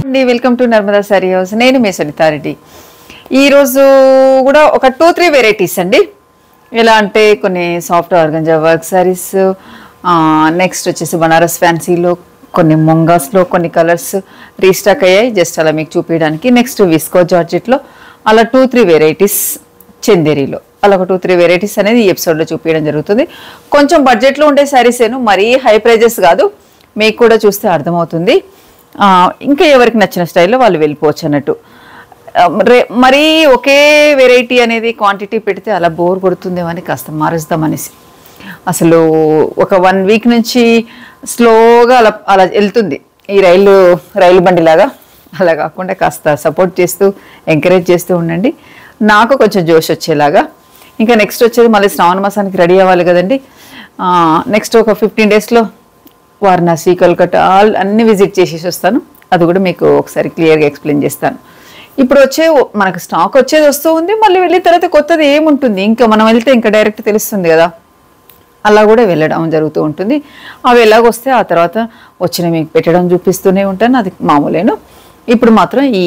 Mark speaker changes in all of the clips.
Speaker 1: అండి welcome to Narmada sari house నేను మీ సునీతారెడ్డి ఈరోజు కూడా ఒక టూ త్రీ వెరైటీస్ అండి ఎలా అంటే కొన్ని soft organza work saris next వచ్చేసి బనారస్ ఫ్యాన్సీలో కొన్ని మొంగాస్లో కొన్ని కలర్స్ రీస్టాక్ అయ్యాయి జస్ట్ అలా మీకు చూపించడానికి నెక్స్ట్ విస్కో జార్జెట్లో అలా టూ త్రీ వెరైటీస్ చందేరిలో అలా ఒక టూ త్రీ వెరైటీస్ అనేది ఈ ఎపిసోడ్లో చూపించడం జరుగుతుంది కొంచెం బడ్జెట్లో ఉండే శారీసేను మరీ హై ప్రైజెస్ కాదు మీకు కూడా చూస్తే అర్థమవుతుంది ఆ, ఇంకా ఎవరికి నచ్చిన స్టైల్లో వాళ్ళు వెళ్ళిపోవచ్చు అన్నట్టు ఆ, రే మరీ ఒకే వెరైటీ అనేది క్వాంటిటీ పెడితే అలా బోర్ కొడుతుందేమో అని కాస్త మారుస్తాం అనేసి అసలు ఒక వన్ వీక్ నుంచి స్లోగా అలా అలా వెళ్తుంది ఈ రైలు రైలు బండి లాగా అలా కాకుండా కాస్త సపోర్ట్ చేస్తూ ఎంకరేజ్ చేస్తూ ఉండండి నాకు కొంచెం జోష్ వచ్చేలాగా ఇంకా నెక్స్ట్ వచ్చేది మళ్ళీ శ్రావణ మాసానికి రెడీ అవ్వాలి కదండి నెక్స్ట్ ఒక ఫిఫ్టీన్ డేస్లో వారణాసి కల్కట్టా ఆల్ అన్ని విజిట్ చేసేసి వస్తాను అది కూడా మీకు ఒకసారి క్లియర్గా ఎక్స్ప్లెయిన్ చేస్తాను ఇప్పుడు వచ్చే మనకు స్టాక్ వచ్చేది వస్తూ ఉంది మళ్ళీ వెళ్ళిన తర్వాత కొత్తది ఏముంటుంది ఇంకా మనం వెళ్తే ఇంకా డైరెక్ట్ తెలుస్తుంది కదా అలా కూడా వెళ్ళడం జరుగుతూ ఉంటుంది అవి ఎలాగొస్తే ఆ తర్వాత వచ్చిన మీకు పెట్టడం చూపిస్తూనే ఉంటాను అది మామూలేను ఇప్పుడు మాత్రం ఈ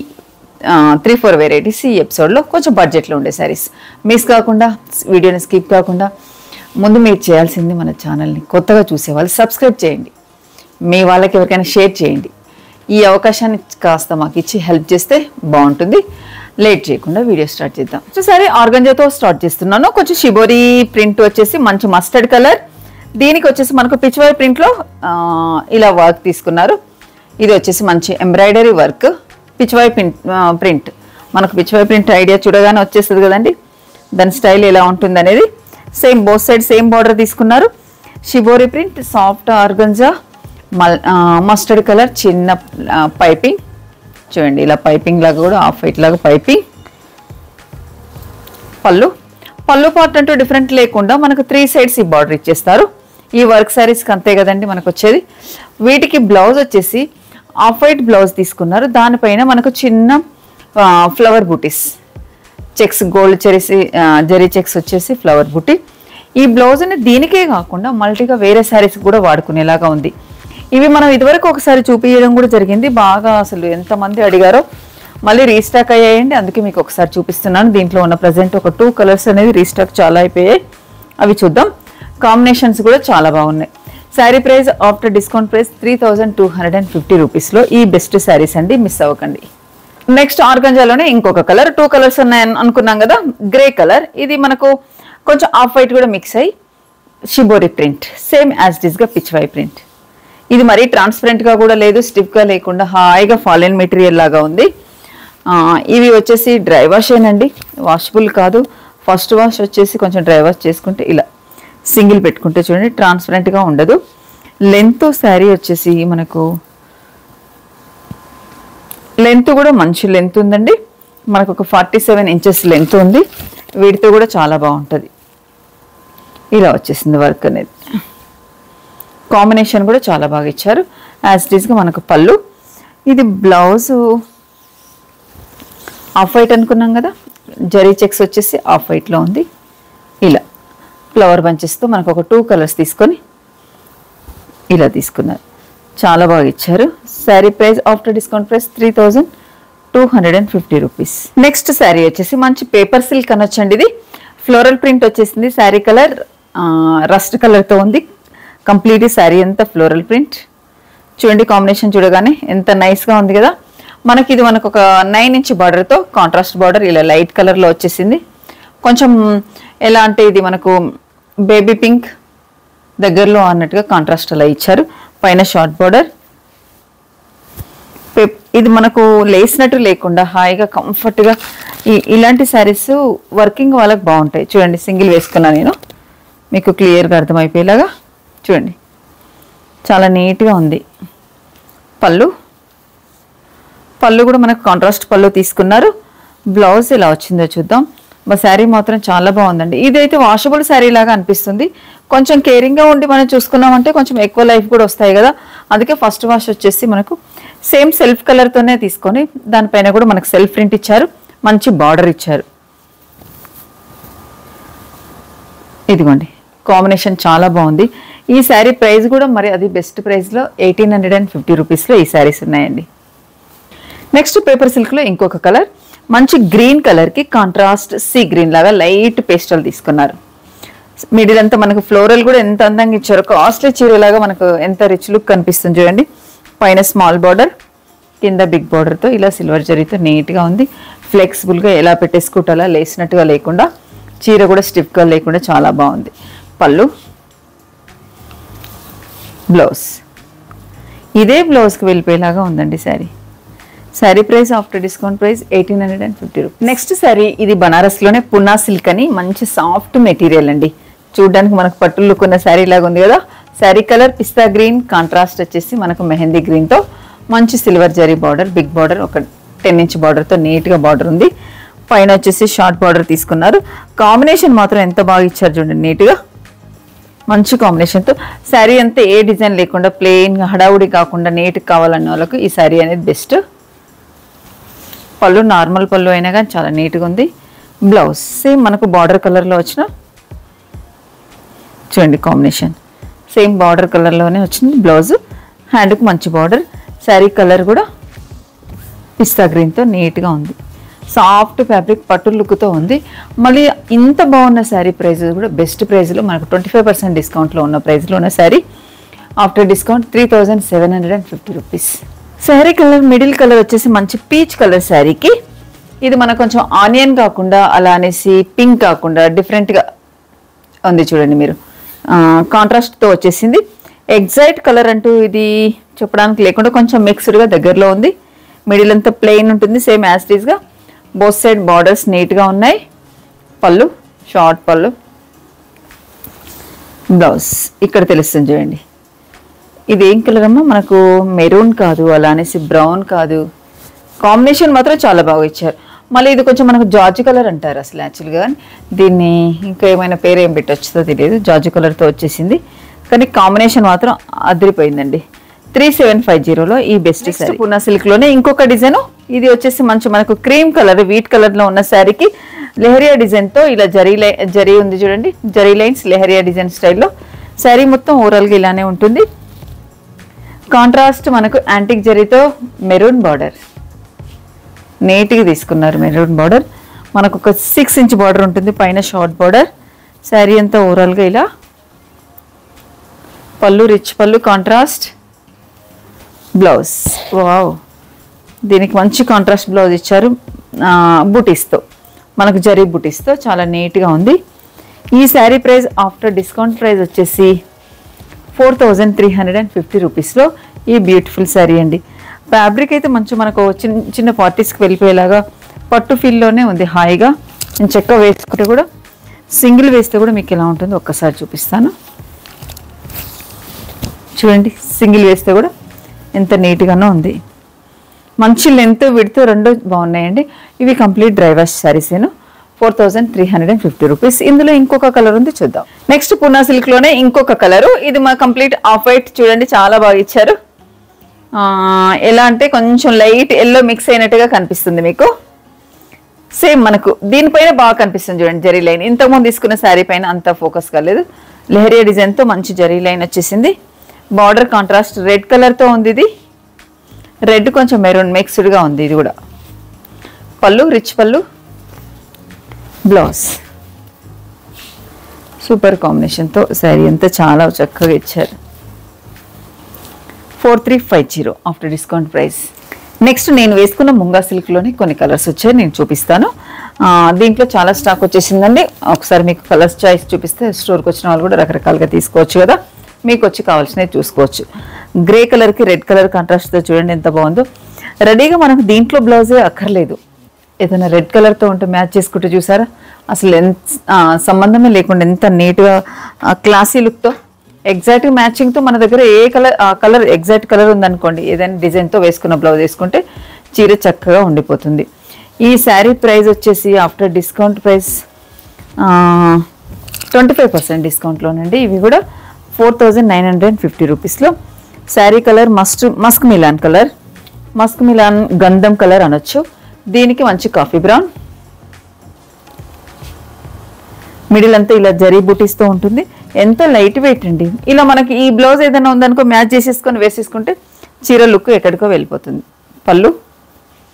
Speaker 1: త్రీ ఫోర్ వెరైటీస్ ఈ ఎపిసోడ్లో కొంచెం బడ్జెట్లో ఉండే శారీస్ మిస్ కాకుండా వీడియోని స్కిప్ కాకుండా ముందు మీరు చేయాల్సింది మన ఛానల్ని కొత్తగా చూసేవాళ్ళు సబ్స్క్రైబ్ చేయండి మీ వాళ్ళకి ఎవరికైనా షేర్ చేయండి ఈ అవకాశాన్ని కాస్త మాకు ఇచ్చి హెల్ప్ చేస్తే బాగుంటుంది లేట్ చేయకుండా వీడియో స్టార్ట్ చేద్దాం ఒకసారి ఆర్గంజాతో స్టార్ట్ చేస్తున్నాను కొంచెం షిబోరి ప్రింట్ వచ్చేసి మంచి మస్టర్డ్ కలర్ దీనికి వచ్చేసి మనకు పిచ్వై ప్రింట్లో ఇలా వర్క్ తీసుకున్నారు ఇది వచ్చేసి మంచి embroidery work pichwai print print మనకు పిచ్వై ప్రింట్ ఐడియా చూడగానే వచ్చేస్తుంది కదండి దాని స్టైల్ ఎలా ఉంటుంది అనేది same both side same border తీసుకున్నారు షిబోరి ప్రింట్ సాఫ్ట్ ఆర్గంజా మల్ మస్టర్డ్ కలర్ చిన్న పైపింగ్ చూడండి ఇలా పైపింగ్ లాగా కూడా హాఫ్ వైట్ లాగా పైపింగ్ పళ్ళు పళ్ళు పార్ట్ అంటూ డిఫరెంట్ లేకుండా మనకు త్రీ సైడ్స్ ఈ బార్డర్ ఇచ్చేస్తారు ఈ వర్క్ శారీస్కి అంతే కదండి మనకు వచ్చేది వీటికి బ్లౌజ్ వచ్చేసి ఆఫ్ వైట్ బ్లౌజ్ తీసుకున్నారు దానిపైన మనకు చిన్న ఫ్లవర్ బూటీస్ చెక్స్ గోల్డ్ చెరిసి జరీ చెక్స్ వచ్చేసి ఫ్లవర్ బుట్టి ఈ బ్లౌజ్ని దీనికే కాకుండా మల్టీగా వేరే శారీస్ కూడా వాడుకునేలాగా ఉంది ఇవి మనం ఇదివరకు ఒకసారి చూపించడం కూడా జరిగింది బాగా అసలు ఎంతమంది అడిగారో మళ్ళీ రీస్టాక్ అయ్యాయండి అందుకే మీకు ఒకసారి చూపిస్తున్నాను దీంట్లో ఉన్న ప్రజెంట్ ఒక టూ కలర్స్ అనేది రీస్టాక్ చాలా అయిపోయాయి అవి చూద్దాం కాంబినేషన్స్ కూడా చాలా బాగున్నాయి sari price after discount price three thousand two hundred and fifty రూపీస్లో ఈ బెస్ట్ శారీస్ అండి మిస్ అవ్వకండి నెక్స్ట్ ఆర్గంజాలోనే ఇంకొక కలర్ టూ కలర్స్ ఉన్నాయని అనుకున్నాం కదా గ్రే కలర్ ఇది మనకు కొంచెం ఆఫ్ వైట్ కూడా మిక్స్ అయ్యి షిబోరి ప్రింట్ సేమ్ యాజ్ డిస్గా పిచ్ వై ప్రింట్ ఇది మరీ ట్రాన్స్పరెంట్గా కూడా లేదు స్టిఫ్గా లేకుండా హాయిగా ఫాలిన్ మెటీరియల్ లాగా ఉంది ఆ, ఇవి వచ్చేసి డ్రై వాష్ ఏనండి వాషబుల్ కాదు ఫస్ట్ వాష్ వచ్చేసి కొంచెం డ్రై వాష్ చేసుకుంటే ఇలా సింగిల్ పెట్టుకుంటే చూడండి ట్రాన్స్పరెంట్గా ఉండదు లెంత్ శారీ వచ్చేసి మనకు లెంత్ కూడా మంచి లెంత్ ఉందండి మనకు ఒక ఫార్టీ సెవెన్ ఇంచెస్ లెంత్ ఉంది వీటితో కూడా చాలా బాగుంటుంది ఇలా వచ్చేసింది వర్క్ అనేది కాంబినేషన్ కూడా చాలా బాగా ఇచ్చారు యాజ్ ఇట్ ఈస్గా మనకు పళ్ళు ఇది బ్లౌజు ఆఫ్ వైట్ అనుకున్నాం కదా జరీ చెక్స్ వచ్చేసి ఆఫ్ వైట్లో ఉంది ఇలా ఫ్లవర్ బంచెస్తో మనకు ఒక టూ కలర్స్ తీసుకొని ఇలా తీసుకున్నారు చాలా బాగా ఇచ్చారు sari price after discount price three thousand two hundred and fifty rupees next sari వచ్చేసి మంచి పేపర్ సిల్క్ అనొచ్చండి ఇది ఫ్లోరల్ ప్రింట్ వచ్చేసింది శారీ కలర్ రస్ట్ కలర్తో ఉంది కంప్లీట్ శారీ అంతా ఫ్లోరల్ ప్రింట్ చూడండి కాంబినేషన్ చూడగానే ఎంత నైస్గా ఉంది కదా మనకి ఇది మనకు ఒక నైన్ ఇంచ్ బార్డర్తో కాంట్రాస్ట్ బార్డర్ ఇలా లైట్ కలర్లో వచ్చేసింది కొంచెం ఎలా అంటే ఇది మనకు బేబీ పింక్ దగ్గరలో అన్నట్టుగా కాంట్రాస్ట్ అలా ఇచ్చారు పైన షార్ట్ బార్డర్ ఇది మనకు లేసినట్టు లేకుండా హాయిగా కంఫర్ట్గా ఈ ఇలాంటి శారీస్ వర్కింగ్ వాళ్ళకి బాగుంటాయి చూడండి సింగిల్ వేసుకున్నా నేను మీకు క్లియర్గా అర్థమైపోయేలాగా చూడండి చాలా నీట్గా ఉంది పళ్ళు పళ్ళు కూడా మనకు కాంట్రాస్ట్ పళ్ళు తీసుకున్నారు బ్లౌజ్ ఎలా వచ్చిందో చూద్దాం మా శారీ మాత్రం చాలా బాగుందండి ఇదైతే వాషబుల్ శారీ లాగా అనిపిస్తుంది కొంచెం కేరింగ్గా ఉండి మనం చూసుకున్నామంటే కొంచెం ఎక్కువ లైఫ్ కూడా వస్తాయి కదా అందుకే ఫస్ట్ వాష్ వచ్చేసి మనకు సేమ్ సెల్ఫ్ కలర్తోనే తీసుకొని దానిపైన కూడా మనకు సెల్ఫ్ ప్రింట్ ఇచ్చారు మంచి బార్డర్ ఇచ్చారు ఇదిగోండి కాంబినేషన్ చాలా బాగుంది ఈ శారీ ప్రైస్ కూడా మరి అది బెస్ట్ ప్రైస్లో ఎయిటీన్ హండ్రెడ్ అండ్ ఫిఫ్టీ రూపీస్లో ఈ శారీస్ ఉన్నాయండి నెక్స్ట్ పేపర్ సిల్క్ లో ఇంకొక కలర్ మంచి గ్రీన్ కలర్ కి కాంట్రాస్ట్ సీ గ్రీన్ లాగా లైట్ పేస్టల్ తీసుకున్నారు మిడిల్ అంతా మనకు ఫ్లోరల్ కూడా ఎంత అందంగా ఇచ్చారు కాస్ట్లీ చీరలాగా మనకు ఎంత రిచ్ లుక్ కనిపిస్తుంది చూడండి పైన స్మాల్ బార్డర్ కింద బిగ్ బార్డర్తో ఇలా సిల్వర్ జరీతో నీట్గా ఉంది ఫ్లెక్సిబుల్గా ఎలా పెట్టేసుకుంటే అలా లేసినట్టుగా లేకుండా చీర కూడా స్టిఫ్గా లేకుండా చాలా బాగుంది పళ్ళు బ్లౌజ్ ఇదే బ్లౌజ్కి వెళ్ళిపోయేలాగా ఉందండి sari sari price after discount price eighteen hundred and fifty rupees next sari ఇది బనారస్లోనే పున్నా సిల్క్ అని మంచి సాఫ్ట్ మెటీరియల్ అండి చూడడానికి మనకు పట్టు లుక్ ఉన్న శారీ లాగా ఉంది కదా sari colour pista green contrast వచ్చేసి మనకు మెహందీ గ్రీన్తో మంచి silver zari border big border ఒక టెన్ ఇంచ్ బార్డర్తో నీట్గా బార్డర్ ఉంది పైన వచ్చేసి షార్ట్ బార్డర్ తీసుకున్నారు కాంబినేషన్ మాత్రం ఎంత బాగా ఇచ్చారు చూడండి నీట్గా మంచి కాంబినేషన్తో శారీ అంతా ఏ డిజైన్ లేకుండా ప్లెయిన్గా హడావుడి కాకుండా నీట్గా కావాలన్న వాళ్ళకు ఈ శారీ అనేది బెస్ట్ పళ్ళు నార్మల్ పళ్ళు అయినా కానీ చాలా నీట్గా ఉంది బ్లౌజ్ సేమ్ మనకు బార్డర్ కలర్లో వచ్చిన చూడండి కాంబినేషన్ సేమ్ బార్డర్ కలర్లోనే వచ్చింది బ్లౌజ్ హ్యాండ్కి మంచి బార్డర్ శారీ కలర్ కూడా పిస్తా గ్రీన్తో నీట్గా ఉంది సాఫ్ట్ ఫ్యాబ్రిక్ పట్టు లుక్తో ఉంది మళ్ళీ ఇంత బాగున్న శారీ ప్రైస్ కూడా బెస్ట్ ప్రైస్లో మనకు ట్వంటీ ఫైవ్ పర్సెంట్ డిస్కౌంట్లో ఉన్న ప్రైస్లో ఉన్న sari after discount three thousand seven hundred and fifty rupees sari colour middle colour వచ్చేసి మంచి పీచ్ కలర్ శారీకి ఇది మనకు కొంచెం ఆనియన్ కాకుండా అలా అనేసి పింక్ కాకుండా డిఫరెంట్గా ఉంది చూడండి మీరు కాంట్రాస్ట్తో వచ్చేసింది ఎగ్జాక్ట్ కలర్ అంటూ ఇది చెప్పడానికి లేకుండా కొంచెం మిక్స్డ్గా దగ్గరలో ఉంది మిడిల్ అంతా ప్లెయిన్ ఉంటుంది సేమ్ యాస్టీస్గా బోత్ సైడ్ బార్డర్స్ నీట్గా ఉన్నాయి పళ్ళు షార్ట్ పళ్ళు బ్లౌజ్ ఇక్కడ తెలుస్తుంది చూడండి ఇది ఏం కలర్ అమ్మా మనకు మెరూన్ కాదు అలా అనేసి బ్రౌన్ కాదు కాంబినేషన్ మాత్రం చాలా బాగా ఇచ్చారు మళ్ళీ ఇది కొంచెం మనకు జార్జ్ కలర్ అంటారు అసలు యాక్చువల్గా దీన్ని ఇంకా ఏమైనా పేరు ఏం పెట్టొచ్చుతో తెలియదు జార్జ్ కలర్తో వచ్చేసింది కానీ కాంబినేషన్ మాత్రం అదిరిపోయిందండి త్రీ సెవెన్ ఫైవ్ జీరోలో ఈ బెస్ట్ శారీ పూనా సిల్క్లోనే ఇంకొక డిజైన్ ఇది వచ్చేసి మంచి మనకు క్రీమ్ కలర్ వీట్ కలర్లో ఉన్న శారీకి లెహరియా డిజైన్తో ఇలా జరీ లై జరీ ఉంది చూడండి జరీ లైన్స్ లెహరియా డిజైన్ స్టైల్లో శారీ మొత్తం ఓవరాల్గా ఇలానే ఉంటుంది కాంట్రాస్ట్ మనకు యాంటిక్ జరీతో మెరూన్ బార్డర్ నీట్గా తీసుకున్నారు మెరూన్ బార్డర్ మనకు ఒక సిక్స్ ఇంచ్ బార్డర్ ఉంటుంది పైన షార్ట్ బార్డర్ శారీ అంతా ఓవరాల్గా ఇలా పళ్ళు రిచ్ పళ్ళు కాంట్రాస్ట్ బ్లౌజ్ వావ్ దీనికి మంచి కాంట్రాస్ట్ బ్లౌజ్ ఇచ్చారు బుటీస్తో మనకు జరీ బుటీస్తో చాలా నీట్గా ఉంది ఈ sari price after discount price వచ్చేసి four thousand three hundred and fifty రూపీస్లో ఈ బ్యూటిఫుల్ శారీ అండి ఫ్యాబ్రిక్ అయితే మంచి మనకు చిన్న చిన్న పార్టీస్కి వెళ్ళిపోయేలాగా పట్టు ఫీల్లోనే ఉంది హాయిగా నేను చెక్క వేసుకుంటే కూడా సింగిల్ వేస్తే కూడా మీకు ఎలా ఉంటుందో ఒక్కసారి చూపిస్తాను చూడండి సింగిల్ వేస్తే కూడా ఎంత నీట్గానో ఉంది మంచి లెంత్ విడుతూ రెండు బాగున్నాయండి ఇవి కంప్లీట్ డ్రైవర్స్ శారీసేను four thousand three hundred and fifty rupees ఇందులో ఇంకొక కలర్ ఉంది చూద్దాం నెక్స్ట్ పూనా సిల్క్ లోనే ఇంకొక కలరు ఇది మా కంప్లీట్ ఆఫ్ వైట్ చూడండి చాలా బాగా ఇచ్చారు ఆ, ఎలా అంటే కొంచెం లైట్ ఎల్లో మిక్స్ అయినట్టుగా కనిపిస్తుంది మీకు సేమ్ మనకు దీనిపైన బాగా కనిపిస్తుంది చూడండి జరీ లైన్ ఇంతకుముందు తీసుకున్న శారీ పైన అంత ఫోకస్ కాలేదు లెహరియా డిజైన్తో మంచి జరీ లైన్ వచ్చేసింది బార్డర్ కాంట్రాస్ట్ రెడ్ కలర్తో ఉంది ఇది రెడ్ కొంచెం మెరూన్ మిక్స్డ్గా ఉంది ఇది కూడా పళ్ళు రిచ్ పళ్ళు బ్లౌజ్ సూపర్ కాంబినేషన్తో శారీ అంతా చాలా చక్కగా ఇచ్చారు four three five zero after discount price next నేను వేసుకున్న ముంగా సిల్క్లోని కొన్ని కలర్స్ వచ్చాయి నేను చూపిస్తాను ఆ, దీంట్లో చాలా స్టాక్ వచ్చేసిందండి ఒకసారి మీకు కలర్స్ చాయిస్ చూపిస్తే స్టోర్కి వచ్చిన వాళ్ళు కూడా రకరకాలుగా తీసుకోవచ్చు కదా మీకు వచ్చి కావాల్సినవి చూసుకోవచ్చు గ్రే కలర్కి రెడ్ కలర్ కాంట్రాస్ట్తో చూడండి ఎంత బాగుందో రెడీగా మనకు దీంట్లో బ్లౌజే అక్కర్లేదు ఏదైనా రెడ్ కలర్తో ఉంటే మ్యాచ్ చేసుకుంటే చూసారా అసలు ఎంత ఆ, సంబంధమే లేకుండా ఎంత నీట్గా క్లాసీ లుక్తో ఎగ్జాక్ట్ మ్యాచింగ్తో మన దగ్గర ఏ కలర్ ఆ కలర్ ఎగ్జాక్ట్ కలర్ ఉందనుకోండి ఏదైనా డిజైన్తో వేసుకున్న బ్లౌజ్ వేసుకుంటే చీర చక్కగా ఉండిపోతుంది ఈ శారీ ప్రైస్ వచ్చేసి after discount price twenty five percent డిస్కౌంట్లోనండి ఇవి కూడా four thousand nine hundred and fifty రూపీస్లో sari colour must muskmelon colour muskmelon గంధం కలర్ అనొచ్చు దీనికి మంచి కాఫీ బ్రౌన్ మిడిల్ అంతా ఇలా జరీ బూటీస్తో ఉంటుంది ఎంత లైట్ వెయిట్ అండి ఇలా మనకి ఈ బ్లౌజ్ ఏదైనా ఉందనుకో మ్యాచ్ చేసేసుకొని వేసేసుకుంటే చీర లుక్ ఎక్కడికో వెళ్ళిపోతుంది పళ్ళు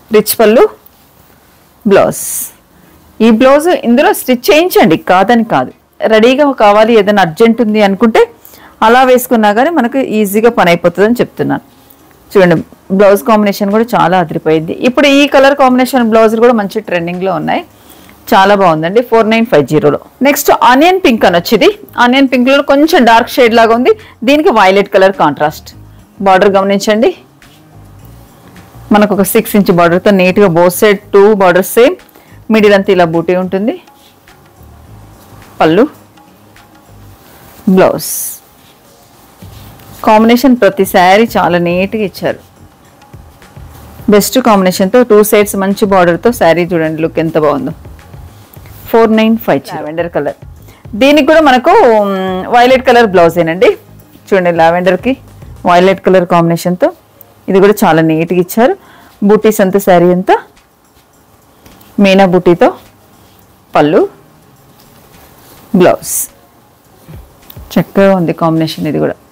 Speaker 1: రిచ్ పళ్ళు బ్లౌజ్ ఈ బ్లౌజ్ ఇందులో స్టిచ్ చేయించండి కాదని కాదు రెడీగా కావాలి ఏదైనా అర్జెంట్ ఉంది అనుకుంటే అలా వేసుకున్నా కానీ మనకు ఈజీగా పని అయిపోతుందని చెప్తున్నాను చూడండి బ్లౌజ్ కాంబినేషన్ కూడా చాలా అదిరిపోయింది ఇప్పుడు ఈ కలర్ కాంబినేషన్ బ్లౌజులు కూడా మంచి ట్రెండింగ్లో ఉన్నాయి చాలా బాగుందండి ఫోర్ నైన్ ఫైవ్ జీరోలో నెక్స్ట్ ఆనియన్ పింక్ అని వచ్చింది ఆనియన్ పింక్లో కొంచెం డార్క్ షేడ్ లాగా ఉంది దీనికి వైలెట్ కలర్ కాంట్రాస్ట్ బార్డర్ గమనించండి మనకు ఒక సిక్స్ ఇంచ్ బార్డర్తో నీట్గా both side two borders same middle అంతా ఇలా బూటీ ఉంటుంది పళ్ళు బ్లౌజ్ కాంబినేషన్ ప్రతి శారీ చాలా నీట్గా ఇచ్చారు బెస్ట్ కాంబినేషన్తో టూ సైడ్స్ మంచి బార్డర్తో శారీ చూడండి లుక్ ఎంత బాగుందో four nine five lavender colour దీనికి కూడా మనకు వైలెట్ కలర్ బ్లౌజేనండి చూడండి లావెండర్కి వైలెట్ కలర్ కాంబినేషన్తో ఇది కూడా చాలా నీట్గా ఇచ్చారు బూటీస్ అంతా శారీ అంతా మీనా బూటీతో పళ్ళు బ్లౌజ్ చక్కగా ఉంది కాంబినేషన్ ఇది కూడా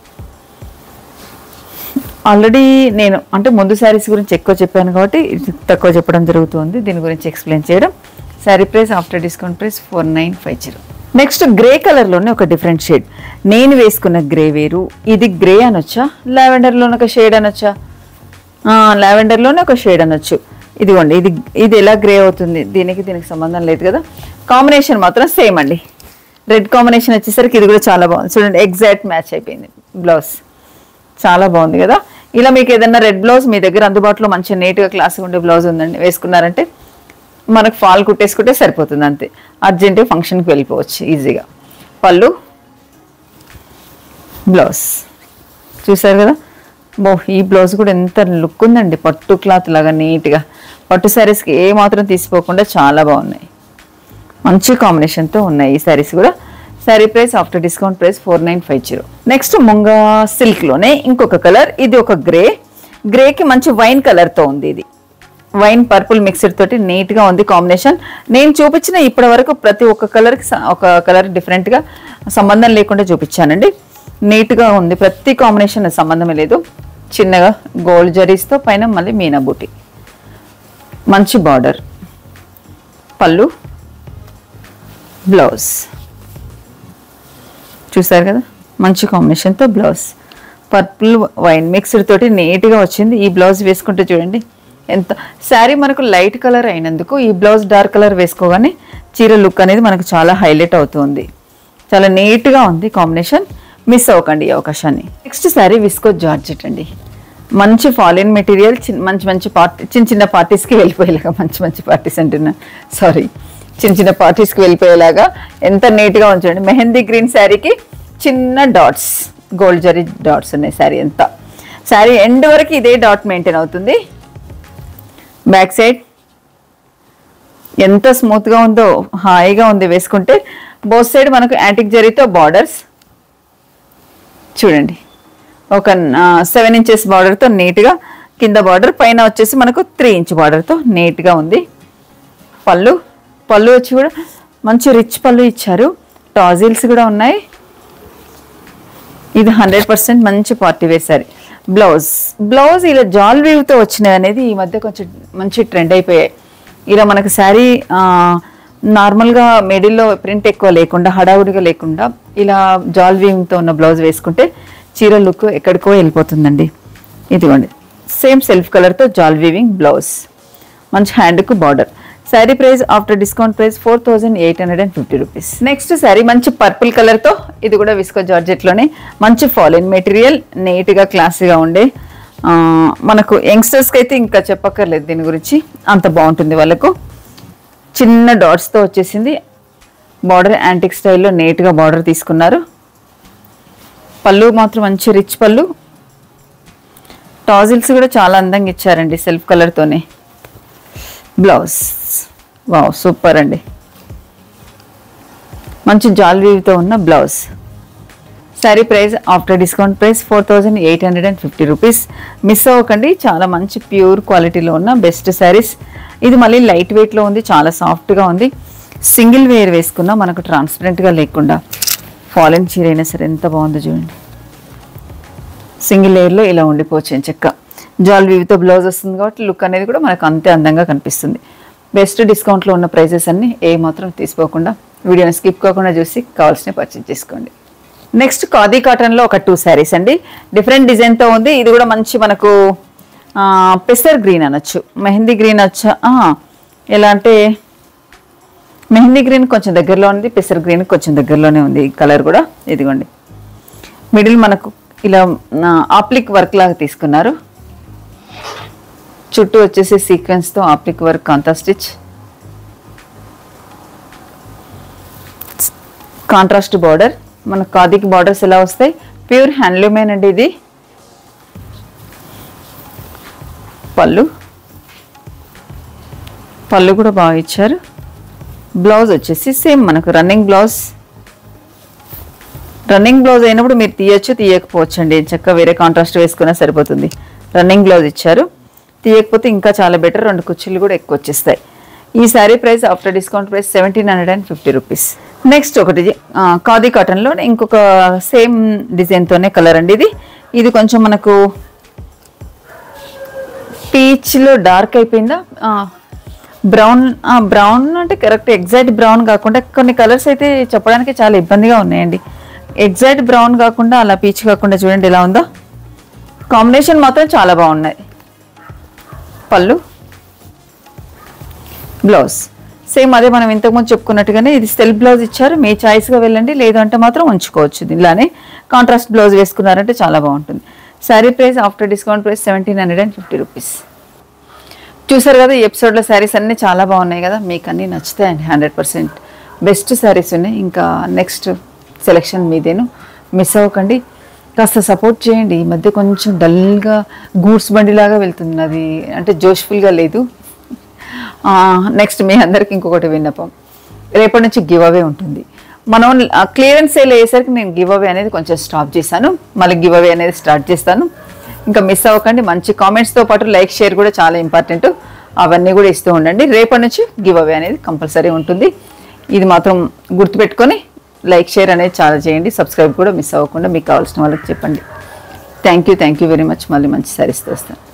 Speaker 1: ఆల్రెడీ నేను అంటే ముందు శారీస్ గురించి ఎక్కువ చెప్పాను కాబట్టి ఇది తక్కువ చెప్పడం జరుగుతుంది దీని గురించి ఎక్స్ప్లెయిన్ చేయడం sari price after discount price four nine five zero next grey కలర్లోనే ఒక డిఫరెంట్ షేడ్ నేను వేసుకున్న గ్రే వేరు ఇది గ్రే అనొచ్చా లావెండర్లోనే ఒక షేడ్ అనొచ్చా లావెండర్లోనే ఒక షేడ్ అనొచ్చు ఇదిగోండి ఇది ఇది ఎలా గ్రే అవుతుంది దీనికి దీనికి సంబంధం లేదు కదా కాంబినేషన్ మాత్రం సేమ్ అండి రెడ్ కాంబినేషన్ వచ్చేసరికి ఇది కూడా చాలా బాగుంది చూడండి ఎగ్జాక్ట్ మ్యాచ్ అయిపోయింది బ్లౌజ్ చాలా బాగుంది కదా ఇలా మీకు ఏదైనా రెడ్ బ్లౌజ్ మీ దగ్గర అందుబాటులో మంచి నీట్గా క్లాస్గా ఉండే బ్లౌజ్ ఉందండి వేసుకున్నారంటే మనకు ఫాల్ కుట్టేసుకుంటే సరిపోతుంది అంతే అర్జెంటుగా ఫంక్షన్కి వెళ్ళిపోవచ్చు ఈజీగా పళ్ళు బ్లౌజ్ చూసారు కదా బో ఈ బ్లౌజ్ కూడా ఎంత లుక్ ఉందండి పట్టు క్లాత్ లాగా నీట్గా పట్టు శారీస్కి ఏ మాత్రం తీసిపోకుండా చాలా బాగున్నాయి మంచి కాంబినేషన్తో ఉన్నాయి ఈ శారీస్ కూడా sari price after discount price four nine five zero next munga సిల్క్లోనే ఇంకొక కలర్ ఇది ఒక గ్రే గ్రేకి మంచి వైన్ కలర్తో ఉంది ఇది వైన్ పర్పుల్ మిక్స్డ్ తోటి నీట్గా ఉంది కాంబినేషన్ నేను చూపించిన ఇప్పటి వరకు ప్రతి ఒక్క కలర్కి ఒక కలర్ డిఫరెంట్గా సంబంధం లేకుండా చూపించానండి నీట్గా ఉంది ప్రతి కాంబినేషన్ సంబంధమే లేదు చిన్నగా గోల్డ్ జరీస్తో పైన మళ్ళీ మీనా బూటీ మంచి బార్డర్ పళ్ళు బ్లౌజ్ చూసారు కదా మంచి కాంబినేషన్తో బ్లౌజ్ పర్పుల్ వైన్ మిక్స్డ్ తోటి నీట్గా వచ్చింది ఈ బ్లౌజ్ వేసుకుంటే చూడండి ఎంత శారీ మనకు లైట్ కలర్ అయినందుకు ఈ బ్లౌజ్ డార్క్ కలర్ వేసుకోగానే చీర లుక్ అనేది మనకు చాలా హైలైట్ అవుతుంది చాలా నీట్గా ఉంది కాంబినేషన్ మిస్ అవ్వకండి ఈ అవకాశాన్ని నెక్స్ట్ శారీ విస్కో జార్జెట్ అండి మంచి ఫాలిన్ మెటీరియల్ చిన్న మంచి మంచి పార్టీ చిన్న చిన్న పార్టీస్కి వెళ్ళిపోయేలాగా మంచి మంచి పార్టీస్ అంటున్నా సారీ చిన్న చిన్న పార్టీస్కి వెళ్ళిపోయేలాగా ఎంత నీట్గా ఉంచండి మెహందీ గ్రీన్ శారీకి చిన్న డాట్స్ గోల్డ్ జరీ డాట్స్ ఉన్నాయి శారీ అంతా శారీ ఎండ్ వరకు ఇదే డాట్ మెయింటైన్ అవుతుంది బ్యాక్ సైడ్ ఎంత స్మూత్గా ఉందో హాయిగా ఉంది వేసుకుంటే బోత్ సైడ్ మనకు యాంటిక్ జరీతో బార్డర్స్ చూడండి ఒక సెవెన్ ఇంచెస్ బార్డర్తో నీట్గా కింద బార్డర్ పైన వచ్చేసి మనకు త్రీ ఇంచ్ బార్డర్తో నీట్గా ఉంది పళ్ళు పళ్ళు వచ్చి కూడా మంచి రిచ్ పళ్ళు ఇచ్చారు టాజిల్స్ కూడా ఉన్నాయి ఇది హండ్రెడ్ పర్సెంట్ మంచి party wear sari blouse blouse ఇలా జాల్ వీవ్తో వచ్చినాయి అనేది ఈ మధ్య కొంచెం మంచి ట్రెండ్ అయిపోయాయి ఇలా మనకు శారీ నార్మల్గా మిడిల్లో ప్రింట్ ఎక్కువ లేకుండా హడావుడిగా లేకుండా ఇలా జాల్ వీవింగ్తో ఉన్న బ్లౌజ్ వేసుకుంటే చీర లుక్ ఎక్కడికో వెళ్ళిపోతుందండి ఇదిగోండి సేమ్ సెల్ఫ్ కలర్తో జాల్ వీవింగ్ బ్లౌజ్ మంచి హ్యాండ్కు border sari price after discount price four thousand eight hundred and fifty rupees next sari మంచి పర్పుల్ కలర్తో ఇది కూడా విస్కో జార్జెట్లోనే మంచి ఫాలిన్ మెటీరియల్ నీట్గా క్లాసీగా ఉండే ఆ, మనకు యంగ్స్టర్స్కి అయితే ఇంకా చెప్పక్కర్లేదు దీని గురించి అంత బాగుంటుంది వాళ్ళకు చిన్న డాట్స్తో వచ్చేసింది బార్డర్ యాంటిక్ స్టైల్లో నీట్గా బార్డర్ తీసుకున్నారు పళ్ళు మాత్రం మంచి రిచ్ పళ్ళు టాజిల్స్ కూడా చాలా అందంగా ఇచ్చారండి సెల్ఫ్ కలర్తోనే బ్లౌజ్ వావ్ సూపర్ అండి మంచి జాల్వీతో ఉన్న blouse sari price after discount price four thousand eight hundred and fifty rupees miss అవ్వకండి చాలా మంచి ప్యూర్ క్వాలిటీలో ఉన్న బెస్ట్ శారీస్ ఇది మళ్ళీ లైట్ వెయిట్లో ఉంది చాలా సాఫ్ట్గా ఉంది సింగిల్ వేర్ వేసుకున్నా మనకు ట్రాన్స్పరెంట్గా లేకుండా ఫాలెన్ చీర అయినా సరే ఎంత బాగుందో చూడండి సింగిల్ లేయర్లో ఇలా ఉండిపోవచ్చు చెక్క జాల్ వీవితో బ్లౌజ్ వస్తుంది కాబట్టి లుక్ అనేది కూడా మనకు అంతే అందంగా కనిపిస్తుంది బెస్ట్ డిస్కౌంట్లో ఉన్న ప్రైజెస్ అన్ని ఏ మాత్రం తీసుకోకుండా వీడియోని స్కిప్ కాకుండా చూసి కావాల్సిన పర్చేజ్ చేసుకోండి నెక్స్ట్ ఖాదీ కాటన్లో ఒక టూ శారీస్ అండి డిఫరెంట్ డిజైన్తో ఉంది ఇది కూడా మంచి మనకు ఆ, పెసర్ గ్రీన్ అనొచ్చు మెహందీ గ్రీన్ వచ్చా ఆ, ఎలా అంటే మెహందీ గ్రీన్ కొంచెం దగ్గరలో ఉంది పెసర్ గ్రీన్ కొంచెం దగ్గరలోనే ఉంది ఈ కలర్ కూడా ఇదిగోండి మిడిల్ మనకు ఇలా ఆప్లిక్ వర్క్ లాగా తీసుకున్నారు చుట్టూ వచ్చేసి సీక్వెన్స్తో applique work kantha stitch contrast border మన ఖాదీకి బార్డర్స్ ఎలా వస్తాయి ప్యూర్ హ్యాండ్లూమేన్ అండి ఇది పళ్ళు పళ్ళు కూడా బాగా ఇచ్చారు బ్లౌజ్ వచ్చేసి సేమ్ మనకు రన్నింగ్ బ్లౌజ్ రన్నింగ్ బ్లౌజ్ అయినప్పుడు మీరు తీయచ్చు తీయకపోవచ్చు అండి చక్కగా వేరే కాంట్రాస్ట్ వేసుకున్నా సరిపోతుంది రన్నింగ్ బ్లౌజ్ ఇచ్చారు తీయకపోతే ఇంకా చాలా బెటర్ రెండు కుర్చీలు కూడా ఎక్కువ వచ్చేస్తాయి ఈ sari price after discount price seventeen hundred and fifty rupees next ఒకటి ఆ, ఖాదీ కాటన్లో ఇంకొక సేమ్ డిజైన్తోనే కలర్ అండి ఇది ఇది కొంచెం మనకు పీచ్లో డార్క్ అయిపోయిందా బ్రౌన్ బ్రౌన్ అంటే కరెక్ట్ ఎగ్జాక్ట్ బ్రౌన్ కాకుండా కొన్ని కలర్స్ అయితే చెప్పడానికి చాలా ఇబ్బందిగా ఉన్నాయండి ఎగ్జాక్ట్ బ్రౌన్ కాకుండా అలా పీచ్ కాకుండా చూడండి ఎలా ఉందో కాంబినేషన్ మాత్రం చాలా బాగున్నాయి పళ్ళు బ్లౌజ్ సేమ్ అదే మనం ఇంతకుముందు చెప్పుకున్నట్టుగానే ఇది సెల్ఫ్ బ్లౌజ్ ఇచ్చారు మీ చాయిస్గా వెళ్ళండి లేదు అంటే మాత్రం ఉంచుకోవచ్చు ఇలానే కాంట్రాస్ట్ బ్లౌజ్ వేసుకున్నారంటే చాలా బాగుంటుంది sari price after discount price seventeen hundred and fifty rupees చూసారు కదా ఈ ఎపిసోడ్లో శారీస్ అన్నీ చాలా బాగున్నాయి కదా మీకు అన్నీ నచ్చుతాయండి హండ్రెడ్ పర్సెంట్ బెస్ట్ శారీస్ ఉన్నాయి ఇంకా నెక్స్ట్ సెలెక్షన్ మీదేను మిస్ అవ్వకండి కాస్త సపోర్ట్ చేయండి ఈ మధ్య కొంచెం డల్గా గూడ్స్ బండిలాగా వెళ్తుంది అది అంటే జోష్ఫుల్గా లేదు నెక్స్ట్ మీ అందరికి ఇంకొకటి విన్నపం రేపటి నుంచి గివ్ అవే ఉంటుంది మనం క్లియరెన్స్ సేల్ అయ్యేసరికి నేను గివ్ అవే అనేది కొంచెం స్టాప్ చేశాను మళ్ళీ గివ్ అవే అనేది స్టార్ట్ చేస్తాను ఇంకా మిస్ అవ్వకండి మంచి కామెంట్స్తో పాటు లైక్ షేర్ కూడా చాలా ఇంపార్టెంట్ అవన్నీ కూడా ఇస్తూ ఉండండి రేపటి నుంచి గివ్ అవే అనేది కంపల్సరీ ఉంటుంది ఇది మాత్రం గుర్తుపెట్టుకొని లైక్ షేర్ అనేది చాలా చేయండి సబ్స్క్రైబ్ కూడా మిస్ అవ్వకుండా మీకు కావాల్సిన వాళ్ళకి చెప్పండి thank you thank you very much మళ్ళీ మంచి సారీస్తో వస్తాను